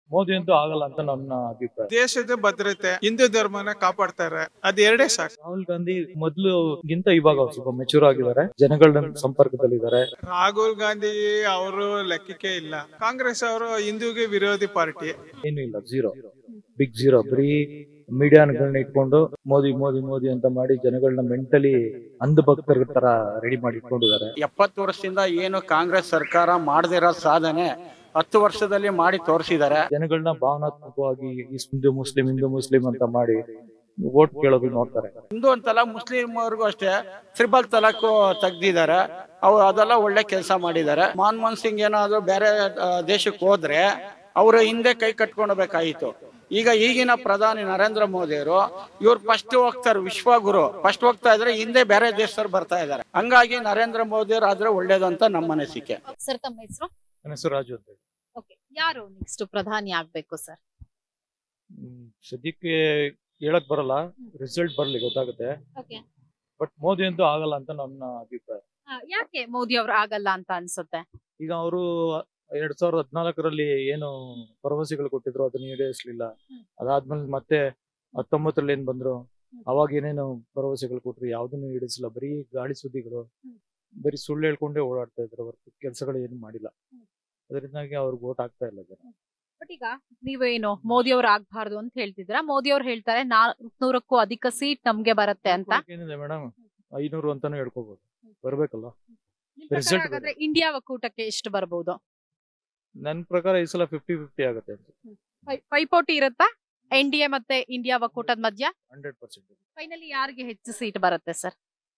ಮೋದಿ ಅಂತೂ ಆಗಲ್ಲ ಅಂತ ನನ್ನ ಅಭಿಪ್ರಾಯ ದೇಶದ ಭದ್ರತೆ ಹಿಂದೂ ಧರ್ಮನ ಕಾಪಾಡ್ತಾರೆ ಅದ್ ಎರಡೇ ಸಾಕು ರಾಹುಲ್ ಗಾಂಧಿ ಮೊದ್ಲು ಗಿಂತ ಇವಾಗ ಒಂದ್ ಸ್ವಲ್ಪ ಮೆಚೂರ್ ಆಗಿದ್ದಾರೆ ಜನಗಳ ಸಂಪರ್ಕದಲ್ಲಿದ್ದಾರೆ ರಾಹುಲ್ ಗಾಂಧಿ ಅವರು ಲೆಕ್ಕಕ್ಕೆ ಇಲ್ಲ ಕಾಂಗ್ರೆಸ್ ಅವರು ಹಿಂದೂಗೆ ವಿರೋಧಿ ಪಾರ್ಟಿ ಏನು ಇಲ್ಲ ಝೀರೋ ಬಿಗ್ ಝೀರೋ ಬರೀ ಮೀಡಿಯಾಗಳನ್ನ ಇಟ್ಕೊಂಡು ಮೋದಿ ಮೋದಿ ಮೋದಿ ಅಂತ ಮಾಡಿ ಜನಗಳನ್ನ ಮೆಂಟಲಿ ಅಂಧ ಭಕ್ತರ ತರ ರೆಡಿ ಮಾಡಿ ಇಟ್ಕೊಂಡಿದ್ದಾರೆ ಎಪ್ಪತ್ತು ವರ್ಷದಿಂದ ಏನು ಕಾಂಗ್ರೆಸ್ ಸರ್ಕಾರ ಮಾಡದಿರೋ ಸಾಧನೆ ಹತ್ತು ವರ್ಷದಲ್ಲಿ ಮಾಡಿ ತೋರಿಸಿದ್ದಾರೆ ಜನಗಳನ್ನ ಭಾವನಾತ್ಮಕವಾಗಿ ಈ ಹಿಂದೂ ಮುಸ್ಲಿಂ ಹಿಂದೂ ಮುಸ್ಲಿಂ ಅಂತ ಮಾಡಿ ವೋಟ್ ಕೇಳೋದು ನೋಡ್ತಾರೆ ಹಿಂದೂ ಅಂತಲ್ಲ ಮುಸ್ಲಿಮರ್ಗೂ ಅಷ್ಟೇ ತ್ರಿಬಲ್ ತಲಾಕು ತೆಗ್ದಿದ್ದಾರೆ ಅವು ಅದೆಲ್ಲ ಒಳ್ಳೆ ಕೆಲಸ ಮಾಡಿದ್ದಾರೆ ಮನಮೋಹನ್ ಸಿಂಗ್ ಏನಾದ್ರು ಬೇರೆ ಆ, ದೇಶಕ್ಕೆ ಹೋದ್ರೆ ಅವರು ಹಿಂದೆ ಕೈ ಕಟ್ಕೊಳ್ಬೇಕಾಗಿತ್ತು ಈಗ ಈಗಿನ ಪ್ರಧಾನಿ ನರೇಂದ್ರ ಮೋದಿಯವರು ಇವ್ರು ಫಸ್ಟ್ ಹೋಗ್ತಾರೆ ವಿಶ್ವಗುರು ಫಸ್ಟ್ ಹೋಗ್ತಾ ಇದ್ರೆ ಹಿಂದೆ ಬೇರೆ ದೇಶದವ್ರು ಬರ್ತಾ ಇದ್ದಾರೆ ಹಂಗಾಗಿ ನರೇಂದ್ರ ಮೋದಿಯವರು ಆದ್ರೆ ಒಳ್ಳೇದು ಅಂತ ನಮ್ಮ ಅನಿಸಿಕೆ ಸರ್ ತಮ್ಮ ಹೆಸರು ನನ್ನ ಹೆಸರು ರಾಜು ಅಂತ ಹೇಳಿ. ಓಕೆ ಯಾರು ನೆಕ್ಸ್ಟ್ ಪ್ರಧಾನಿ ಆಗ್ಬೇಕು ಸರ್ ಹ್ಮ್, ಸದ್ಯಕ್ಕೆ ಹೇಳಕ್ ಬರಲ್ಲ ರಿಸಲ್ಟ್ ಬರ್ಲಿ ಗೊತ್ತಾಗುತ್ತೆ ಓಕೆ ಬಟ್ ಮೋದಿ ಅಂತೂ ಆಗಲ್ಲ ಅಂತ ನನ್ನ ಅಭಿಪ್ರಾಯ ಯಾಕೆ ಮೋದಿ ಅವ್ರು ಆಗಲ್ಲ ಅಂತ ಅನ್ಸುತ್ತೆ ಈಗ ಅವರು ಎರಡ್ ಸಾವಿರದ ಹದಿನಾಲ್ಕರಲ್ಲಿ ಏನು ಭರವಸೆಗಳು ಕೊಟ್ಟಿದ್ರು ಅದನ್ನ ಈಡೇರಿಸಲಿಲ್ಲ ಹ್ಮ್. ಅದಾದ್ಮೇಲೆ ಮತ್ತೆ ಹತ್ತೊಂಬತ್ತರಲ್ಲಿ ಏನ್ ಬಂದ್ರು ಅವಾಗ ಏನೇನು ಭರವಸೆಗಳು ಕೊಟ್ರು ಯಾವ್ದನ್ನು ಈಡೇರಿಸಿಲ್ಲ ಬರೀ ಗಾಳಿ ಸುದ್ದಿಗಳು ಹ್ಮ್. ಬರೀ ಸುಳ್ಳು ಹೇಳ್ಕೊಂಡೇ ಓಡಾಡ್ತಾ ಇದ್ರು ಹೊರತು ಕೆಲಸಗಳು ಏನು ಮಾಡಿಲ್ಲ ಹ್ಮ್. ಅದರಿಂದಾಗಿ ಅವ್ರಿಗೆ ಓಟ್ ಆಗ್ತಾ ಇಲ್ಲ ಜನ ಬಟ್ ಈಗ ನೀವೇನು ಮೋದಿ ಅವ್ರು ಆಗ್ಬಾರ್ದು ಅಂತ ಹೇಳ್ತಿದ್ರ ಮೋದಿ ಅವ್ರು ಹೇಳ್ತಾರೆ ನಾಲ್ಕುನೂರಕ್ಕೂ ಅಧಿಕ ಸೀಟ್ ನಮ್ಗೆ ಬರುತ್ತೆ ಅಂತ ಏನಿದೆ ಮೇಡಮ್ ಐನೂರು ಅಂತಾನು ಹೇಳ್ಕೋಬಹುದು ಬರ್ಬೇಕಲ್ಲ ನಿಮ್ ಪ್ರಕಾರ Result ಹಾಗಾದ್ರೆ ಇಂಡಿಯಾ ಒಕ್ಕೂಟಕ್ಕೆ ಎಷ್ಟು ಬರ್ಬೋದು ನನ್ ಪ್ರಕಾರ ಈ ಸಲ ಫಿಫ್ಟಿ ಫಿಫ್ಟಿ ಆಗುತ್ತೆ ಪೈ- ಪೈಪೋಟಿ ಇರುತ್ತಾ ಎನ್ ಡಿ ಎ ಮತ್ತೆ ಇಂಡಿಯಾ ಒಕ್ಕೂಟದ ಮಧ್ಯ ಹಂಡ್ರೆಡ್ ಪರ್ಸೆಂಟ್ ಫೈನಲಿ ಯಾರಿಗೆ ಹೆಚ್ಚು ಸೀಟ್ ಬರುತ್ತೆ ಸರ್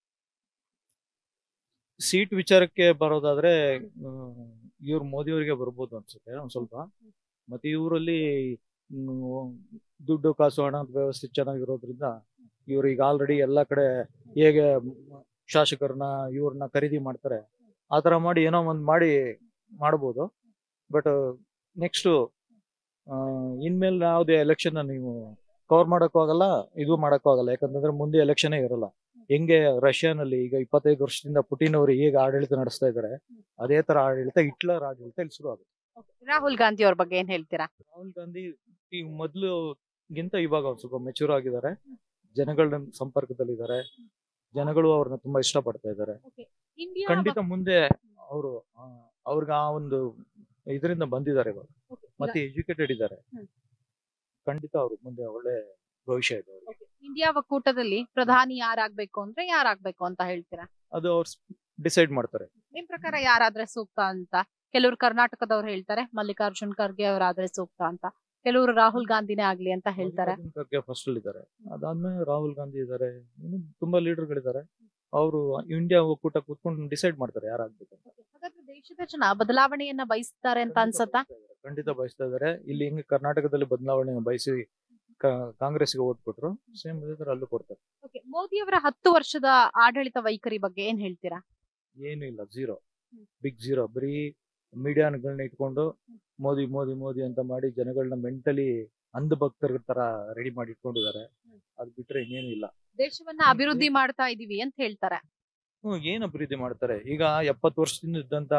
ಸೀಟ್ ವಿಚಾರಕ್ಕೆ ಬರೋದಾದ್ರೆ ಇವ್ರು ಮೋದಿ ಅವರಿಗೆ ಬರ್ಬೋದು ಅನ್ಸುತ್ತೆ ಒಂದ್ ಸ್ವಲ್ಪ ಮತ್ತೆ ಇವರಲ್ಲಿ ದುಡ್ಡು ಕಾಸು ಹಣ ವ್ಯವಸ್ಥೆ ಚೆನ್ನಾಗಿರೋದ್ರಿಂದ ಇವ್ರು ಈಗ ಆಲ್ರೆಡಿ ಎಲ್ಲಾ ಕಡೆ ಹೇಗೆ ಶಾಸಕರನ್ನ ಇವ್ರನ್ನ ಖರೀದಿ ಮಾಡ್ತಾರೆ ಆ ತರ ಮಾಡಿ ಏನೋ ಒಂದ್ ಮಾಡಿ ಮಾಡ್ಬೋದು ಬಟ್ ನೆಕ್ಸ್ಟ್ ಇನ್ಮೇಲೆ ಯಾವುದೇ ಎಲೆಕ್ಷನ್ ನೀವು ಕವರ್ ಮಾಡಕ್ಕೂ ಆಗಲ್ಲ ಇದು ಮಾಡಕ್ಕೂ ಆಗಲ್ಲ ಯಾಕಂತಂದ್ರೆ ಮುಂದೆ ಎಲೆಕ್ಷನ್ ಇರಲ್ಲ ಹೆಂಗೆ ರಷ್ಯಾನಲ್ಲಿ ಈಗ ಇಪ್ಪತ್ತೈದು ವರ್ಷದಿಂದ ಪುಟಿನ್ ಅವರು ಹೇಗೆ ಆಡಳಿತ ನಡೆಸ್ತಾ ಇದ್ದಾರೆ ಅದೇ ತರ ಆಡಳಿತ ಹಿಟ್ಲರ್ ಆಡಳಿತ ಇಲ್ಲಿ ಶುರು ಆಗುತ್ತೆ ರಾಹುಲ್ ಗಾಂಧಿ ಅವ್ರ ಬಗ್ಗೆ ಏನ್ ಹೇಳ್ತೀರಾ ರಾಹುಲ್ ಗಾಂಧಿ ಈಗ ಮೊದಲು ಗಿಂತ ಇವಾಗ ಒಂದ್ ಸ್ವಲ್ಪ ಮೆಚೂರ್ ಆಗಿದ್ದಾರೆ ಜನಗಳ ಸಂಪರ್ಕದಲ್ಲಿದ್ದಾರೆ ಜನಗಳು ಅವ್ರನ್ನ ತುಂಬಾ ಇಷ್ಟಪಡ್ತಾ ಇದ್ದಾರೆ ಇಂಡಿಯಾ ಖಂಡಿತ ಮುಂದೆ ಅವರು ಅವ್ರಿಗೆ ಆ ಒಂದು ಇದರಿಂದ ಬಂದಿದ್ದಾರೆ ಇವಾಗ ಮತ್ತೆ ಎಜುಕೇಟೆಡ್ ಇದ್ದಾರೆ ಹ್ಮ್. ಖಂಡಿತ ಅವ್ರು ಮುಂದೆ ಒಳ್ಳೆ ಭವಿಷ್ಯ ಇದೆ ಅವ್ರಿಗೆ ಇಂಡಿಯಾ ಒಕ್ಕೂಟದಲ್ಲಿ ಪ್ರಧಾನಿ ಯಾರಾಗ್ಬೇಕು ಅಂದ್ರೆ ಯಾರಾಗ್ಬೇಕು ಅಂತ ಹೇಳ್ತೀರಾ ಅದು ಅವ್ರು ಡಿಸೈಡ್ ಮಾಡ್ತಾರೆ ನಿಮ್ ಪ್ರಕಾರ ಯಾರಾದ್ರೆ ಸೂಕ್ತ ಅಂತ ಕೆಲವರು ಕರ್ನಾಟಕದವ್ರು ಹೇಳ್ತಾರೆ ಮಲ್ಲಿಕಾರ್ಜುನ್ ಖರ್ಗೆ ಅವರಾದ್ರೆ ಸೂಕ್ತ ಅಂತ ಕೆಲವರು ರಾಹುಲ್ ಗಾಂಧಿನೇ ಆಗ್ಲಿ ಅಂತ ಹೇಳ್ತಾರೆ ಮಲ್ಲಿಕಾರ್ಜುನ್ ಖರ್ಗೆ ಫಸ್ಟ್ ಅಲ್ಲಿ ಇದ್ದಾರೆ ಅದಾದ್ಮೇಲೆ ರಾಹುಲ್ ಗಾಂಧಿ ಇದ್ದಾರೆ ಇನ್ನು ತುಂಬಾ ಲೀಡರ್ಗಳಿದ್ದಾರೆ ಅವರು ಇಂಡಿಯಾ ಒಕ್ಕೂಟ ಕೂತ್ಕೊಂಡು ಡಿಸೈಡ್ ಮಾಡ್ತಾರೆ ಯಾರಾಗ್ಬೇಕು ಅಂತ. ಹಾಗಾದ್ರೆ ದೇಶದ ಜನ ಬದಲಾವಣೆಯನ್ನ ಬಯಸ್ತಾರೆ ಅಂತ ಅನ್ಸತ್ತಾ ಖಂಡಿತ ಬಯಸ್ತಾ ಇದ್ದಾರೆ ಇಲ್ಲಿ ಹಿಂಗೆ ಕರ್ನಾಟಕದಲ್ಲಿ ಬದಲಾವಣೆ ಬಯಸಿ ಕಾಂಗ್ರೆಸ್ಗೆ ಓಟ್ ಕೊಟ್ರು ಸೇಮ್ ಅದೇ ತರ ಅಲ್ಲೂ ಕೊಡ್ತಾರೆ ಮೋದಿ ಅವರ ಹತ್ತು ವರ್ಷದ ಆಡಳಿತ ವೈಖರಿ ಬಗ್ಗೆ ಏನ್ ಹೇಳ್ತೀರಾ ಏನು ಇಲ್ಲ ಝೀರೋ ಹ್ಮ್. ಬಿಗ್ ಝೀರೋ ಬರೀ ಮೀಡಿಯಾಗಳನ್ನ ಇಟ್ಕೊಂಡು ಮೋದಿ ಮೋದಿ ಮೋದಿ ಅಂತ ಮಾಡಿ ಜನಗಳನ್ನ ಮೆಂಟಲಿ ಅಂಧ ಭಕ್ತರ ತರ ರೆಡಿ ಮಾಡಿ ಇಟ್ಕೊಂಡಿದ್ದಾರೆ ಅದ್ ಬಿಟ್ರೆ ಇನ್ನೇನು ಇಲ್ಲ ದೇಶವನ್ನ ಅಭಿವೃದ್ಧಿ ಮಾಡ್ತಾ ಇದೀವಿ ಅಂತ ಹೇಳ್ತಾರೆ ಹ್ಮ್, ಏನ್ ಅಭಿವೃದ್ಧಿ ಮಾಡ್ತಾರೆ ಈಗ ಎಪ್ಪತ್ತು ವರ್ಷದಿಂದ ಇದ್ದಂತ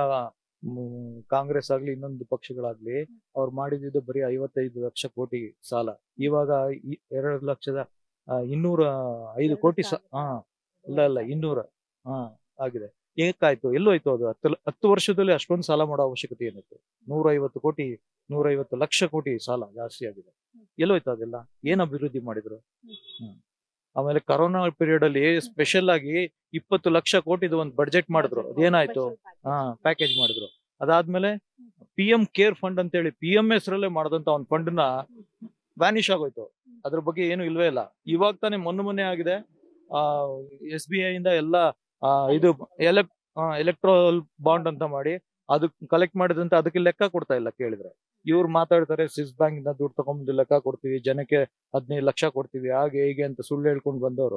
ಮ್, ಕಾಂಗ್ರೆಸ್ ಆಗ್ಲಿ ಇನ್ನೊಂದು ಪಕ್ಷಗಳಾಗ್ಲಿ ಅವ್ರು ಮಾಡಿದ್ದು ಬರೀ ಐವತ್ತೈದು ಲಕ್ಷ ಕೋಟಿ ಸಾಲ ಇವಾಗ ಈ ಎರಡು ಲಕ್ಷದ ಆ, ಇನ್ನೂರ ಐದು ಕೋಟಿ ಸ ಹಾ ಇಲ್ಲ ಇಲ್ಲ ಇನ್ನೂರ ಹಾ ಆಗಿದೆ ಏಕಾಯ್ತು ಎಲ್ಲೋಯ್ತು ಅದು ಹತ್ತು ಲ- ಹತ್ತು ವರ್ಷದಲ್ಲಿ ಅಷ್ಟೊಂದು ಸಾಲ ಮಾಡೋ ಅವಶ್ಯಕತೆ ಏನಿತ್ತು ನೂರ ಐವತ್ತು ಕೋಟಿ ನೂರ ಐವತ್ತು ಲಕ್ಷ ಕೋಟಿ ಸಾಲ ಜಾಸ್ತಿ ಆಗಿದೆ ಎಲ್ಲೋಯ್ತು ಅದೆಲ್ಲ ಏನ್ ಅಭಿವೃದ್ಧಿ ಮಾಡಿದ್ರು ಹ್ಮ್. ಆಮೇಲೆ ಕರೋನಾ ಪೀರಿಯಡ್ ಅಲ್ಲಿ ಸ್ಪೆಷಲ್ ಆಗಿ ಇಪ್ಪತ್ತು ಲಕ್ಷ ಕೋಟಿದು ಒಂದು ಬಡ್ಜೆಟ್ ಮಾಡಿದ್ರು ಅದೇನಾಯ್ತು ಹಾ ಪ್ಯಾಕೇಜ್ ಮಾಡಿದ್ರು ಅದಾದ್ಮೇಲೆ ಪಿ ಎಂ ಕೇರ್ ಫಂಡ್ ಅಂತೇಳಿ ಪಿ ಎಂ ಹೆಸರಲ್ಲೇ ಮಾಡಿದಂತ ಒಂದು ಫಂಡ್ ನ ವ್ಯಾನಿಶ್ ಆಗೋಯ್ತು ಅದ್ರ ಬಗ್ಗೆ ಏನು ಇಲ್ವೇ ಇಲ್ಲ ಇವಾಗ ತಾನೇ ಮೊನ್ನೆ ಮೊನ್ನೆ ಆಗಿದೆ ಆ ಎಸ್ ಬಿ ಐ ಇಂದ ಎಲ್ಲ ಆ, ಇದು ಎಲೆಕ್ ಎಲೆಕ್ಟ್ರೋಲ್ ಬಾಂಡ್ ಅಂತ ಮಾಡಿ ಅದು ಕಲೆಕ್ಟ್ ಮಾಡಿದಂತ ಅದಕ್ಕೆ ಲೆಕ್ಕ ಕೊಡ್ತಾ ಇಲ್ಲ ಕೇಳಿದ್ರೆ ಇವ್ರು ಮಾತಾಡ್ತಾರೆ ಸ್ವಿಸ್ ಬ್ಯಾಂಕ್ ಇಂದ ದುಡ್ಡು ತಗೊಂಡು ಲೆಕ್ಕ ಕೊಡ್ತೀವಿ ಜನಕ್ಕೆ ಹದಿನೈದು ಲಕ್ಷ ಕೊಡ್ತೀವಿ ಹಾಗೆ ಹೀಗೆ ಅಂತ ಸುಳ್ಳು ಹೇಳ್ಕೊಂಡು ಬಂದವರು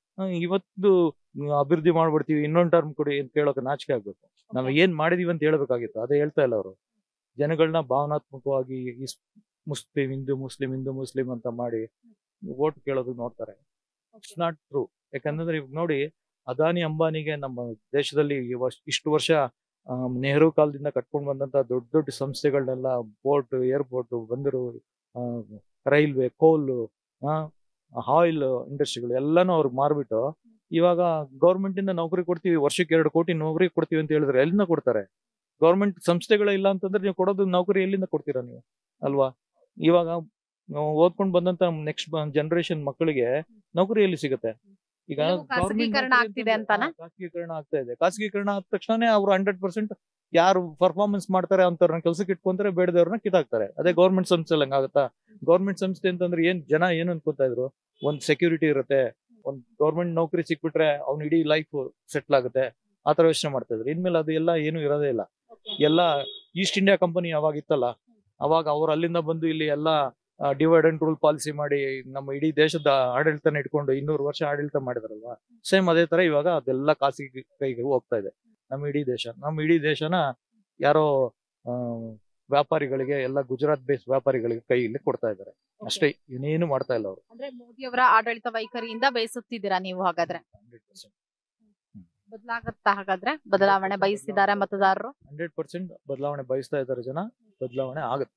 ಇವತ್ತು ಹ್ಮ್, ಅಭಿವೃದ್ಧಿ ಮಾಡ್ಬಿಡ್ತೀವಿ ಇನ್ನೊಂದು ಟರ್ಮ್ ಕೊಡಿ ಅಂತ ಕೇಳೋಕೆ ನಾಚಿಕೆ ಆಗ್ಬೇಕು ನಾವ್ ಏನ್ ಮಾಡಿದೀವಿ ಅಂತ ಹೇಳ್ಬೇಕಾಗಿತ್ತು ಅದೇ ಹೇಳ್ತಾ ಇಲ್ಲ ಅವರು ಜನಗಳನ್ನ ಭಾವನಾತ್ಮಕವಾಗಿ ಈ Muslim Hindu Muslim Hindu Muslim ಅಂತ ಮಾಡಿ ವೋಟ್ ಕೇಳೋದು ನೋಡ್ತಾರೆ ಇಟ್ಸ್ ನಾಟ್ ಟ್ರೂ ಯಾಕಂದ್ರೆ ಇವಾಗ ನೋಡಿ ಅದಾನಿ ಅಂಬಾನಿಗೆ ನಮ್ಮ ದೇಶದಲ್ಲಿ ಇವ- ಇಷ್ಟು ವರ್ಷ ಆ, ನೆಹರು ಕಾಲದಿಂದ ಕಟ್ಕೊಂಡು ಬಂದಂತ ದೊಡ್ಡ ದೊಡ್ಡ ಸಂಸ್ಥೆಗಳನ್ನೆಲ್ಲ ಪೋರ್ಟ್ ಏರ್ಪೋರ್ಟ್ ಬಂದರು ರೈಲ್ವೆ ಕೋಲ್ ಆಯಿಲ್ ಇಂಡಸ್ಟ್ರಿಗಳು ಎಲ್ಲಾನು ಅವ್ರಿಗೆ ಮಾರ್ಬಿಟ್ಟು ಇವಾಗ ಗೌರ್ಮೆಂಟ್ ಇಂದ ನೌಕರಿ ಕೊಡ್ತೀವಿ ವರ್ಷಕ್ಕೆ ಎರಡು ಕೋಟಿ ನೌಕರಿ ಕೊಡ್ತೀವಿ ಅಂತ ಹೇಳಿದ್ರೆ ಎಲ್ಲಿಂದ ಕೊಡ್ತಾರೆ ಗೌರ್ಮೆಂಟ್ ಸಂಸ್ಥೆಗಳೇ ಇಲ್ಲ ಅಂತಂದ್ರೆ ನೀವು ಕೊಡೋದು ನೌಕರಿ ಎಲ್ಲಿಂದ ಕೊಡ್ತೀರಾ ನೀವು ಅಲ್ವಾ ಇವಾಗ ನಾವು ಓದ್ಕೊಂಡ್ ಬಂದಂತ ನೆಕ್ಸ್ಟ್ ಜನರೇಷನ್ ಮಕ್ಕಳಿಗೆ ನೌಕರಿ ಎಲ್ಲಿ ಸಿಗುತ್ತೆ ಈಗ ಎಲ್ಲವೂ government ಖಾಸಗೀಕರಣ ನೌಕರಿ ಆಗ್ತಿದೆ ಅಂತಂದ್ರೆ- ಅಂತಾನಾ? ಹಾ, ಖಾಸಗೀಕರಣ ಆಗ್ತಾ ಇದೆ ಖಾಸಗೀಕರಣ ಆದ ತಕ್ಷಣ ಅವ್ರು ಹಂಡ್ರೆಡ್ ಪರ್ಸೆಂಟ್ ಯಾರು ಪರ್ಫಾರ್ಮೆನ್ಸ್ ಮಾಡ್ತಾರೆ ಅಂತವ್ರನ್ನ ಕೆಲ್ಸಕ್ಕೆ ಇಟ್ಕೊಂತಾರೆ ಬೇಡದವ್ರನ್ನ ಕಿತ್ತಾಕ್ತಾರೆ ಅದೇ ಗೌರ್ಮೆಂಟ್ ಸಂಸ್ಥೆ ಹಂಗಾಗತ್ತಾ ಗೌರ್ಮೆಂಟ್ ಸಂಸ್ಥೆ ಅಂತಂದ್ರೆ ಏನ್ ಜನ ಏನ್ ಅನ್ಕೋತಾ ಇದ್ರು ಒಂದ್ ಸೆಕ್ಯೂರಿಟಿ ಇರುತ್ತೆ ಒಂದ್ ಗೌರ್ಮೆಂಟ್ ನೌಕರಿ ಸಿಕ್ಬಿಟ್ರೆ ಅವ್ನ ಇಡೀ ಲೈಫ್ ಸೆಟ್ಲ್ ಆಗುತ್ತೆ ಆತರ ಯೋಚನೆ ಮಾಡ್ತಾ ಇದ್ರು ಇನ್ಮೇಲೆ ಅದು ಎಲ್ಲ ಏನು ಇರೋದೇ ಇಲ್ಲ ಎಲ್ಲ ಈಸ್ಟ್ ಇಂಡಿಯಾ ಕಂಪನಿ ಅವಾಗ ಇತ್ತಲ್ಲ ಅವಾಗ ಅವ್ರು ಅಲ್ಲಿಂದ ಬಂದು ಇಲ್ಲಿ ಎಲ್ಲ ಡಿವೈಡ್ ಅಂಡ್ ರೂಲ್ ಪಾಲಿಸಿ ಮಾಡಿ ನಮ್ಮ ಇಡೀ ದೇಶದ ಆಡಳಿತನ ಇಟ್ಕೊಂಡು ಇನ್ನೂರು ವರ್ಷ ಆಡಳಿತ ಮಾಡಿದಾರಲ್ವಾ ಸೇಮ್ ಅದೇ ತರ ಇವಾಗ ಅದೆಲ್ಲ ಖಾಸಗಿ ಕೈಗೆ ಹೋಗ್ತಾ ಇದೆ ನಮ್ಮ ಇಡೀ ದೇಶ ನಮ್ಮ ಇಡೀ ದೇಶನ ಯಾರೋ ಆ, ವ್ಯಾಪಾರಿಗಳಿಗೆ ಎಲ್ಲ ಗುಜರಾತ್ ಬೇಸ್ ವ್ಯಾಪಾರಿಗಳಿಗೆ ಕೈಯಲ್ಲಿ ಕೊಡ್ತಾ ಇದ್ದಾರೆ ಅಷ್ಟೇ ಇನ್ನೇನು ಮಾಡ್ತಾ ಇಲ್ಲ ಅವರು ಅಂದ್ರೆ ಮೋದಿ ಅವರ ಆಡಳಿತ ವೈಖರಿಯಿಂದ ಬೇಯಿಸುತ್ತಿದ್ದೀರಾ ನೀವು ಹಾಗಾದ್ರೆ ಬದಲಾಗತ್ತಾ ಹಾಗಾದ್ರೆ ಬದಲಾವಣೆ ಬಯಸಿದ್ದಾರೆ ಮತದಾರರು ಹಂಡ್ರೆಡ್ ಪರ್ಸೆಂಟ್ ಬದಲಾವಣೆ ಬಯಸ್ತಾ ಇದ್ದಾರೆ ಜನ ಬದಲಾವಣೆ ಆಗುತ್ತೆ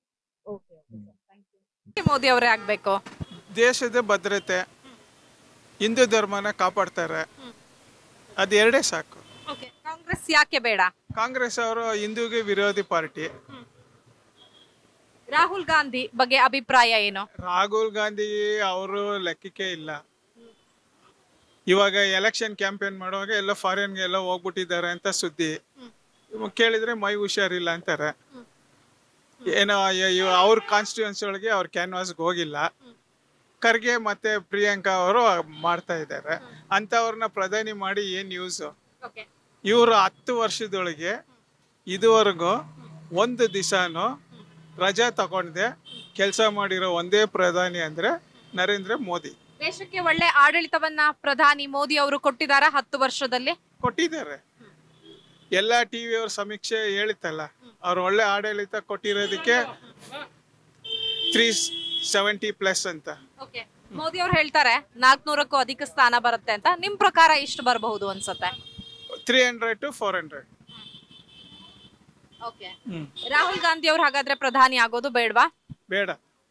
ಮೋದಿ ಅವರೇ ಆಗ್ಬೇಕು ದೇಶದ ಭದ್ರತೆ ಹಿಂದೂ ಧರ್ಮನ ಕಾಪಾಡ್ತಾರೆ ಅದೆರಡೇ ಸಾಕು ಕಾಂಗ್ರೆಸ್ ಯಾಕೆ ಬೇಡ ಕಾಂಗ್ರೆಸ್ ಅವರು ಹಿಂದೂಗೆ ವಿರೋಧಿ ಪಾರ್ಟಿ ರಾಹುಲ್ ಗಾಂಧಿ ಬಗ್ಗೆ ಅಭಿಪ್ರಾಯ ಏನು ರಾಹುಲ್ ಗಾಂಧಿ ಅವರು ಲೆಕ್ಕಕ್ಕೆ ಇಲ್ಲ ಇವಾಗ ಎಲೆಕ್ಷನ್ ಕ್ಯಾಂಪೇನ್ ಮಾಡುವಾಗ ಎಲ್ಲ ಫಾರಿನ್ಗೆ ಎಲ್ಲ ಹೋಗ್ಬಿಟ್ಟಿದ್ದಾರೆ ಅಂತ ಸುದ್ದಿ ಇವಾಗ ಕೇಳಿದ್ರೆ ಮೈ ಹುಷಾರಿಲ್ಲ ಅಂತಾರೆ ಏನೋ ಅವ್ರ ಕಾನ್ಸ್ಟಿಟ್ಯೂನ್ಸಿ ಒಳಗೆ ಅವ್ರ ಕ್ಯಾನ್ವಾಸ್ಗೆ ಹೋಗಿಲ್ಲ ಖರ್ಗೆ ಮತ್ತೆ ಪ್ರಿಯಾಂಕಾ ಅವರು ಮಾಡ್ತಾ ಇದ್ದಾರೆ ಅಂಥವ್ರನ್ನ ಪ್ರಧಾನಿ ಮಾಡಿ ಏನ್ ಯೂಸು ಇವರು ಹತ್ತು ವರ್ಷದೊಳಗೆ ಇದುವರೆಗೂ ಒಂದು ದಿವಸನೂ ರಜಾ ತಗೊಂಡೆ ಕೆಲಸ ಮಾಡಿರೋ ಒಂದೇ ಪ್ರಧಾನಿ ಅಂದ್ರೆ ನರೇಂದ್ರ ಮೋದಿ ದೇಶಕ್ಕೆ ಒಳ್ಳೆ ಆಡಳಿತವನ್ನ ಪ್ರಧಾನಿ ಮೋದಿ ಅವರು ಕೊಟ್ಟಿದಾರ ಹತ್ತು ವರ್ಷದಲ್ಲಿ ಕೊಟ್ಟಿದ್ದಾರೆ ಎಲ್ಲ ಟಿವಿ ಅವ್ರ ಸಮೀಕ್ಷೆ ಹೇಳಿತ್ತಲ್ಲ ಅವ್ರು ಒಳ್ಳೆ ಆಡಳಿತ ಕೊಟ್ಟಿರೋದಕ್ಕೆ ತ್ರೀ ಸೆವೆಂಟಿ ಪ್ಲಸ್ ಅಂತ ಮೋದಿ ಅವ್ರು ಹೇಳ್ತಾರೆ ನಾಲ್ಕನೂರಕ್ಕೂ ಅಧಿಕ ಸ್ಥಾನ ಬರುತ್ತೆ ಅಂತ ನಿಮ್ ಪ್ರಕಾರ ಇಷ್ಟು ಬರಬಹುದು ಅನ್ಸುತ್ತೆ three hundred to four hundred Rahul Gandhi ಅವ್ರು ಹಾಗಾದ್ರೆ ಪ್ರಧಾನಿ ಆಗೋದು ಬೇಡವಾ ಬೇಡ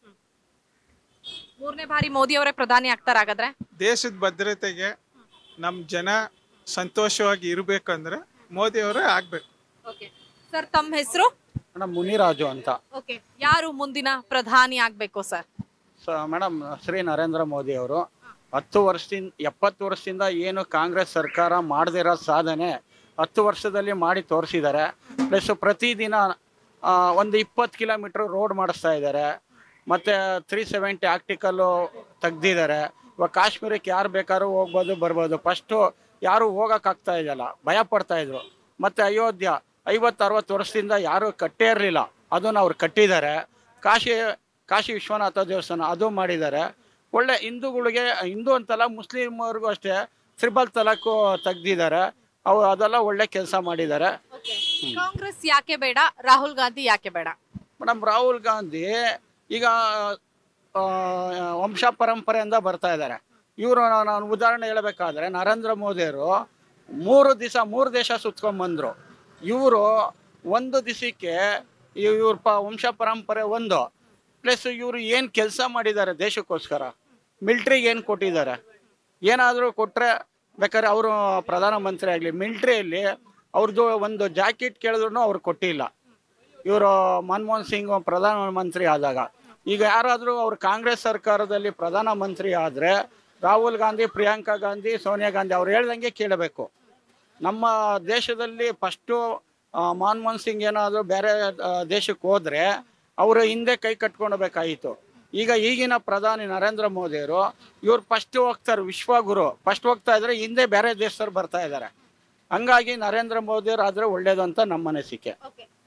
ಮೂರನೇ ಬಾರಿ ಮೋದಿ ಅವರೇ ಪ್ರಧಾನಿ ಆಗ್ತಾರ ಹಾಗಾದ್ರೆ ದೇಶದ ಭದ್ರತೆಗೆ ನಮ್ಮ ಜನ ಸಂತೋಷವಾಗಿ ಇರಬೇಕಂದ್ರೆ ಮೋದಿ ಅವರೇ ಆಗ್ಬೇಕು ಸರ್ ತಮ್ಮ ಹೆಸರು ಮೇಡಮ್ ಮುನಿರಾಜು ಅಂತ ಓಕೆ ಯಾರು ಮುಂದಿನ ಪ್ರಧಾನಿ ಆಗ್ಬೇಕು ಸರ್ ಸ ಮೇಡಮ್ ಶ್ರೀ ನರೇಂದ್ರ ಮೋದಿ ಅವರು ಹತ್ತು ವರ್ಷದಿಂದ ಎಪ್ಪತ್ತು ವರ್ಷದಿಂದ ಏನು ಕಾಂಗ್ರೆಸ್ ಸರ್ಕಾರ ಮಾಡದಿರೋ ಸಾಧನೆ ಹತ್ತು ವರ್ಷದಲ್ಲಿ ಮಾಡಿ ತೋರಿಸಿದ್ದಾರೆ ಪ್ಲಸ್ ಪ್ರತಿದಿನ ಆ, ಒಂದು ಇಪ್ಪತ್ತು ಕಿಲೋಮೀಟ್ರ್ ರೋಡ್ ಮಾಡಿಸ್ತಾ ಇದ್ದಾರೆ ಮತ್ತು ತ್ರೀ ಸೆವೆಂಟಿ ಆಕ್ಟಿಕಲ್ಲು ತೆಗ್ದಿದ್ದಾರೆ ಇವಾಗ ಕಾಶ್ಮೀರಕ್ಕೆ ಯಾರು ಬೇಕಾದ್ರೂ ಹೋಗ್ಬೋದು ಬರ್ಬೋದು ಫಸ್ಟು ಯಾರು ಹೋಗೋಕ್ಕಾಗ್ತಾ ಇದೆಯಲ್ಲ ಭಯ ಪಡ್ತಾ ಇದ್ರು ಮತ್ತು ಅಯೋಧ್ಯ ಐವತ್ತು ಅರವತ್ತು ವರ್ಷದಿಂದ ಯಾರೂ ಕಟ್ಟೇ ಇರಲಿಲ್ಲ ಅದನ್ನು ಅವ್ರು ಕಟ್ಟಿದ್ದಾರೆ ಕಾಶಿ ಕಾಶಿ ವಿಶ್ವನಾಥ ದೇವಸ್ಥಾನ ಅದು ಮಾಡಿದ್ದಾರೆ ಒಳ್ಳೆ ಹಿಂದೂಗಳಿಗೆ ಹಿಂದೂ ಅಂತಲ್ಲ ಮುಸ್ಲಿಮವ್ರಿಗೂ ಅಷ್ಟೇ ತ್ರಿಬಲ್ ತಲಾಕು ತೆಗ್ದಿದ್ದಾರೆ ಅವು ಅದೆಲ್ಲ ಒಳ್ಳೆ ಕೆಲಸ ಮಾಡಿದ್ದಾರೆ ಕಾಂಗ್ರೆಸ್ ಯಾಕೆ ಬೇಡ ರಾಹುಲ್ ಗಾಂಧಿ ಯಾಕೆ ಬೇಡ ಮೇಡಮ್ ರಾಹುಲ್ ಗಾಂಧಿ ಈಗ ಆ, ವಂಶ ಪರಂಪರೆಯಿಂದ ಬರ್ತಾ ಇದ್ದಾರೆ ಇವರು ನಾನು ಉದಾಹರಣೆ ಹೇಳಬೇಕಾದ್ರೆ ನರೇಂದ್ರ ಮೋದಿಯವರು ಮೂರು ದಿವಸ ಮೂರು ದೇಶ ಸುತ್ಕೊಂಡ್ಬಂದರು ಇವರು ಒಂದು ದಿವಸಕ್ಕೆ ಇವ್ರ ಪ ವಂಶ ಪರಂಪರೆ ಒಂದು ಪ್ಲಸ್ ಇವರು ಏನು ಕೆಲಸ ಮಾಡಿದ್ದಾರೆ ದೇಶಕ್ಕೋಸ್ಕರ ಮಿಲ್ಟ್ರಿಗೆ ಏನು ಕೊಟ್ಟಿದ್ದಾರೆ ಏನಾದರೂ ಕೊಟ್ಟರೆ ಬೇಕಾದ್ರೆ ಅವರು ಪ್ರಧಾನಮಂತ್ರಿ ಆಗಲಿ ಮಿಲ್ಟ್ರಿಯಲ್ಲಿ ಅವ್ರದ್ದು ಒಂದು ಜಾಕೆಟ್ ಕೇಳಿದ್ರು ಅವ್ರು ಕೊಟ್ಟಿಲ್ಲ ಇವರು ಮನಮೋಹನ್ ಸಿಂಗ್ ಪ್ರಧಾನಮಂತ್ರಿ ಆದಾಗ ಈಗ ಯಾರಾದರೂ ಅವ್ರು ಕಾಂಗ್ರೆಸ್ ಸರ್ಕಾರದಲ್ಲಿ ಪ್ರಧಾನಮಂತ್ರಿ ಆದರೆ ರಾಹುಲ್ ಗಾಂಧಿ ಪ್ರಿಯಾಂಕಾ ಗಾಂಧಿ ಸೋನಿಯಾ ಗಾಂಧಿ ಅವ್ರು ಹೇಳ್ದಂಗೆ ಕೇಳಬೇಕು ನಮ್ಮ ದೇಶದಲ್ಲಿ ಫಸ್ಟು ಮನಮೋಹನ್ ಸಿಂಗ್ ಏನಾದರೂ ಬೇರೆ ಆ, ದೇಶಕ್ಕೆ ಹೋದರೆ ಅವರು ಹಿಂದೆ ಕೈ ಕಟ್ಕೊಳ್ಬೇಕಾಯಿತು ಈಗ ಈಗಿನ ಪ್ರಧಾನಿ ನರೇಂದ್ರ ಮೋದಿಯವರು ಇವ್ರು ಫಸ್ಟ್ ಹೋಗ್ತಾರೆ ವಿಶ್ವಗುರು ಫಸ್ಟ್ ಹೋಗ್ತಾ ಇದ್ರೆ ಹಿಂದೆ ಬೇರೆ ದೇಶದವ್ರು ಬರ್ತಾ ಇದ್ದಾರೆ ಹಂಗಾಗಿ ನರೇಂದ್ರ ಮೋದಿಯವರು ಆದರೆ ಒಳ್ಳೇದು ಅಂತ ನಮ್ಮ ಅನಿಸಿಕೆ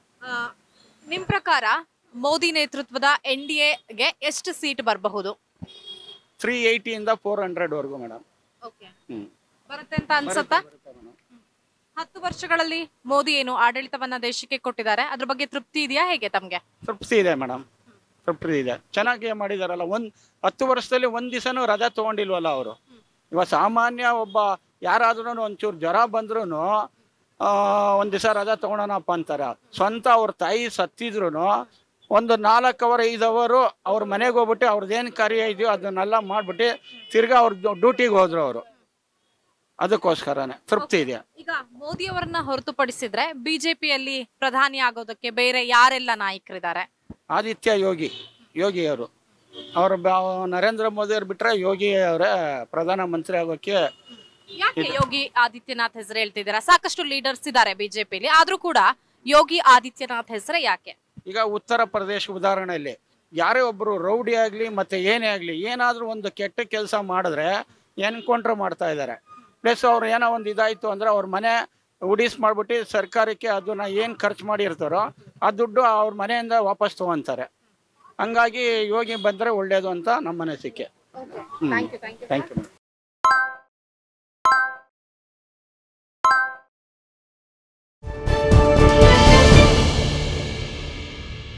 ನಿಮ್ ಪ್ರಕಾರ ಮೋದಿ ನೇತೃತ್ವದ ಎನ್ ಡಿ ಎಗೆ ಎಷ್ಟು ಸೀಟ್ ಬರಬಹುದು ತ್ರೀ ಏಯ್ಟಿಯಿಂದ ಫೋರ್ ಹಂಡ್ರೆಡ್ವರೆಗೂ ಮೇಡಮ್ ಹ್ಞೂ ಬರುತ್ತೆ ಅಂತ ಅನ್ಸುತ್ತಾ ಹತ್ತು ವರ್ಷಗಳಲ್ಲಿ ಮೋದಿ ಏನು ಆಡಳಿತವನ್ನ ದೇಶಕ್ಕೆ ಕೊಟ್ಟಿದ್ದಾರೆ ಅದ್ರ ಬಗ್ಗೆ ತೃಪ್ತಿ ಇದೆಯಾ ಹೇಗೆ ತಮ್ಗೆ ತೃಪ್ತಿ ಇದೆ ಮೇಡಮ್ ತೃಪ್ತಿ ಇದೆ ಚೆನ್ನಾಗಿ ಮಾಡಿದಾರಲ್ಲ ಒಂದು ಹತ್ತು ವರ್ಷದಲ್ಲಿ ಒಂದು ದಿವಸನೂ ರಜಾ ತೊಗೊಂಡಿಲ್ವಲ್ಲ ಅವರು ಇವಾಗ ಸಾಮಾನ್ಯ ಒಬ್ಬ ಯಾರಾದ್ರೂ ಒಂಚೂರು ಜ್ವರ ಬಂದ್ರೂ ಒಂದು ದಿವಸ ರಜಾ ತಗೊಳೋಣಪ್ಪ ಅಂತಾರೆ ಸ್ವಂತ ಅವ್ರ ತಾಯಿ ಸತ್ತಿದ್ರು ಒಂದು ನಾಲ್ಕು ಅವರ್ ಐದು ಅವರು ಅವ್ರ ಮನೆಗೆ ಹೋಗ್ಬಿಟ್ಟು ಅವ್ರದ್ದೇನು ಕಾರ್ಯ ಇದೆಯೋ ಅದನ್ನೆಲ್ಲ ಮಾಡ್ಬಿಟ್ಟು ತಿರ್ಗಾ ಅವ್ರ ಡ್ಯೂಟಿಗೆ ಹೋದ್ರು ಅವರು ಅದಕ್ಕೋಸ್ಕರನೇ ತೃಪ್ತಿ ಇದೆ ಈಗ ಮೋದಿ ಅವರನ್ನ ಹೊರತುಪಡಿಸಿದ್ರೆ ಬಿಜೆಪಿಯಲ್ಲಿ ಪ್ರಧಾನಿ ಆಗೋದಕ್ಕೆ ಬೇರೆ ಯಾರೆಲ್ಲ ನಾಯಕರಿದ್ದಾರೆ ಆದಿತ್ಯ ಯೋಗಿ ಯೋಗಿ ಅವರು ಅವ್ರ ಬ- ನರೇಂದ್ರ ಮೋದಿ ಅವ್ರು ಬಿಟ್ರೆ ಯೋಗಿ ಅವರೇ ಪ್ರಧಾನ ಮಂತ್ರಿ ಆಗೋಕ್ಕೆ ಯಾಕೆ ಯೋಗಿ ಆದಿತ್ಯನಾಥ್ ಹೆಸರು ಹೇಳ್ತಿದ್ದೀರಾ ಸಾಕಷ್ಟು ಲೀಡರ್ಸ್ ಇದ್ದಾರೆ ಬಿಜೆಪಿಲಿ ಆದ್ರೂ ಕೂಡ ಯೋಗಿ ಆದಿತ್ಯನಾಥ್ ಹೆಸರೇ ಯಾಕೆ ಈಗ ಉತ್ತರ ಪ್ರದೇಶ ಉದಾಹರಣೆಯಲ್ಲಿ ಯಾರೇ ಒಬ್ರು ರೌಡಿ ಆಗಲಿ ಮತ್ತೆ ಏನೇ ಆಗಲಿ ಏನಾದರೂ ಒಂದು ಕೆಟ್ಟ ಕೆಲಸ ಮಾಡಿದ್ರೆ ಎನ್ಕೌಂಟ್ರ್ ಮಾಡ್ತಾ ಇದ್ದಾರೆ ಪ್ಲಸ್ ಅವ್ರು ಏನೋ ಒಂದು ಇದಾಯ್ತು ಅಂದ್ರೆ ಅವ್ರ ಮನೆ ಉಡೀಸ್ ಮಾಡ್ಬಿಟ್ಟು ಸರ್ಕಾರಕ್ಕೆ ಅದನ್ನ ಏನು ಖರ್ಚು ಮಾಡಿರ್ತಾರೋ ಆ ದುಡ್ಡು ಅವ್ರ ಮನೆಯಿಂದ ವಾಪಸ್ ತಗೊಂತಾರೆ ಹಂಗಾಗಿ ಯೋಗಿ ಬಂದರೆ ಒಳ್ಳೇದು ಅಂತ ನಮ್ಮ ಅನಿಸಿಕೆ ಥ್ಯಾಂಕ್ ಯು